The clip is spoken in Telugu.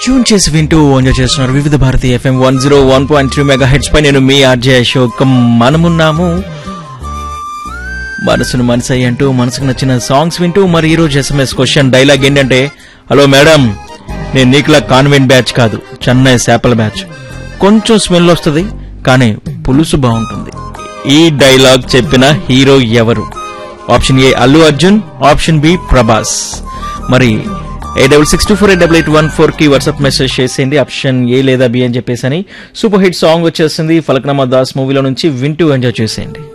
ట్యూన్ చేసి వింటూ ఎంజాయ్ చేస్తున్నారు Vividh Bharati F M one zero one point three megahertz పై నేను మీ ఆర్జే అశోక్ మనమున్నాము మనసును మనసు అంటూ మనసుకు నచ్చిన సాంగ్స్ వింటూ మరి ఈ రోజు ఎస్ఎంఎస్ క్వశ్చన్ డైలాగ్ ఏంటంటే హలో మేడం నేను నీకులా కాన్వెంట్ బ్యాచ్ కాదు చెన్నై శాపల బ్యాచ్ కొంచెం స్మెల్ వస్తుంది కానీ పులుసు బాగుంటుంది ఈ డైలాగ్ చెప్పిన హీరో ఎవరు option A Allu Arjun option B Prabhas మరి eight double six two four eight double eight one four కి వాట్సాప్ మెసేజ్ చేసేయండి ఆప్షన్ ఏ లేదా బి అని చెప్పేసి అని సూపర్ హిట్ సాంగ్ వచ్చేసింది ఫలక్నామా దాస్ మూవీలో నుంచి వింటూ ఎంజాయ్ చేసేయండి